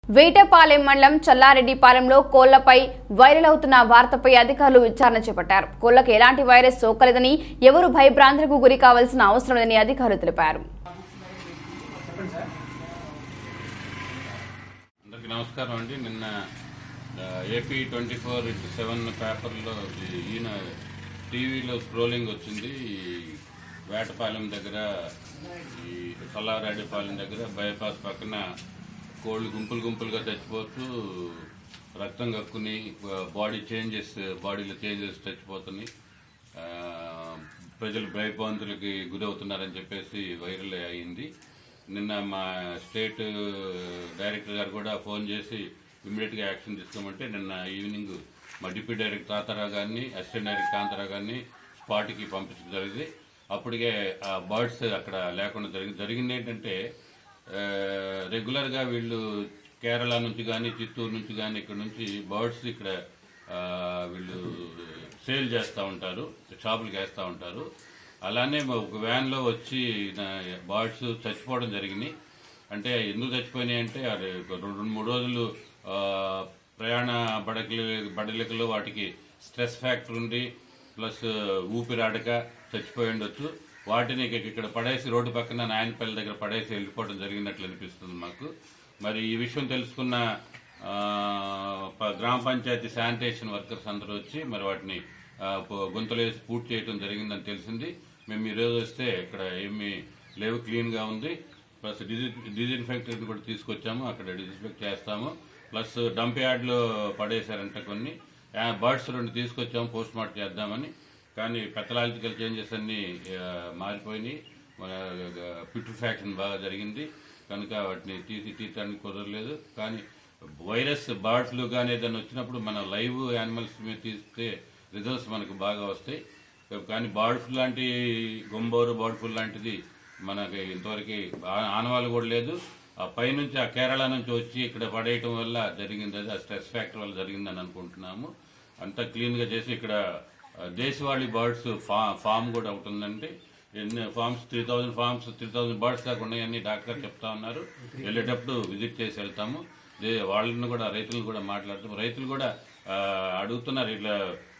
వేటపాలెం మండలం చల్లారెడ్డిపాలెంలో కోళ్లపై వైరల్ అవుతున్న వార్తపై అధికారులు విచారణ చేపట్టారు కోళ్లకు ఎలాంటి వైరస్ సోకలేదని ఎవరు భయభ్రాంతులకు గురి కావాల్సిన అవసరం లేదని అధికారులు తెలిపారు అందరికీ నమస్కారం అండి నిన్న ఆ, AP twenty four into seven పేపర్లో ఈ- ఈయన టీవీలో స్క్రోలింగ్ వచ్చింది ఈ వేటపాలెం దగ్గర ఈ సల్లారెడ్డిపాలెం దగ్గర బైపాస్ పక్కన కోళ్ళు గుంపులు గుంపులుగా చచ్చిపోతూ రక్తం కక్కుని బాడీ చేంజెస్ బాడీలో చేంజెస్ చచ్చిపోతున్నాయి ఆ, ప్రజలు భయభ్రాంతులకి గురవుతున్నారని చెప్పేసి వైరల్ అయింది నిన్న మా స్టేట్ డైరెక్టర్ గారు కూడా ఫోన్ చేసి ఇమ్మీడియట్గా యాక్షన్ తీసుకోమంటే నిన్న ఈవినింగ్ మా డిప్యూటీ డైరెక్టర్ తాతారావు గారిని అసిస్టెంట్ డైరెక్టర్ కాంతారావు గారిని స్పాట్కి పంపించడం జరిగింది అప్పటికే ఆ బర్డ్స్ అక్కడ లేకుండా జరిగింది జరిగింది ఏంటంటే ఆ, రెగ్యులర్గా వీళ్ళు కేరళ నుంచి కానీ చిత్తూరు నుంచి కానీ ఇక్కడ నుంచి బర్డ్స్ ఇక్కడ ఆ, వీళ్ళు సేల్ చేస్తూ ఉంటారు షాపులకు వేస్తూ ఉంటారు అలానే ఒక వ్యాన్లో వచ్చి బర్డ్స్ చచ్చిపోవడం జరిగింది అంటే ఎందుకు చచ్చిపోయినాయి అంటే అది ఒక రెండు రెండు మూడు రోజులు ఆ, ప్రయాణ బడకలు బడలికలు వాటికి స్ట్రెస్ ఫ్యాక్టర్ ఉండి ప్లస్ ఊపిరాడక చచ్చిపోయి ఉండొచ్చు వాటిని ఇక ఇక్కడ పడేసి రోడ్డు పక్కన నాయనపల్లి దగ్గర పడేసి వెళ్ళిపోవడం జరిగినట్లు అనిపిస్తుంది మాకు మరి ఈ విషయం తెలుసుకున్న ఆ, ప- గ్రామ పంచాయతీ శానిటేషన్ వర్కర్స్ అందరూ వచ్చి మరి వాటిని ఆ, ప- గుంతలేసి పూర్తి చేయడం జరిగిందని తెలిసింది మేము ఈరోజు వస్తే ఇక్కడ ఏమీ లేవు క్లీన్గా ఉంది ప్లస్ డిజి డిజిన్ఫెక్టెంట్ కూడా తీసుకొచ్చాము అక్కడ డిజిన్ఫెక్ట్ చేస్తాము ప్లస్ డంప్ యార్డ్లో పడేశారంట కొన్ని బర్డ్స్ రెండు తీసుకొచ్చాము పోస్ట్ మార్టం చేద్దామని కానీ పెథలాజికల్ చేంజెస్ అన్నీ ఆ, మారిపోయినాయి మన పిట్రిఫాక్షన్ బాగా జరిగింది కనుక వాటిని తీసి తీయటానికి కుదరలేదు కానీ వైరస్ బర్డ్ ఫ్లూ కానీ ఏదైనా వచ్చినప్పుడు మన లైవ్ యానిమల్స్ మీద తీస్తే రిజల్ట్స్ మనకు బాగా వస్తాయి కానీ బర్డ్ ఫ్లూ లాంటి గొంబోరు బర్డ్ ఫ్లూ లాంటిది మనకి ఇంతవరకు ఆ- ఆనవాళ్ళు కూడా లేదు ఆ పైనుంచి ఆ కేరళ నుంచి వచ్చి ఇక్కడ పడేయటం వల్ల జరిగింది అది ఆ స్ట్రెస్ ఫ్యాక్టర్ వల్ల జరిగిందని అనుకుంటున్నాము అంతా క్లీన్గా చేసి ఇక్కడ ఆ, దేశవాళీ బర్డ్స్ ఫా ఫామ్ కూడా ఒకటి ఉందండి ఎన్ని farms three thousand farms three thousand birds దాకా ఉన్నాయని డాక్టర్ చెప్తా ఉన్నారు వెళ్ళేటప్పుడు విజిట్ చేసి వెళ్తాము దే- వాళ్ళని కూడా రైతులను కూడా మాట్లాడుతాం రైతులు కూడా ఆ, అడుగుతున్నారు ఇట్లా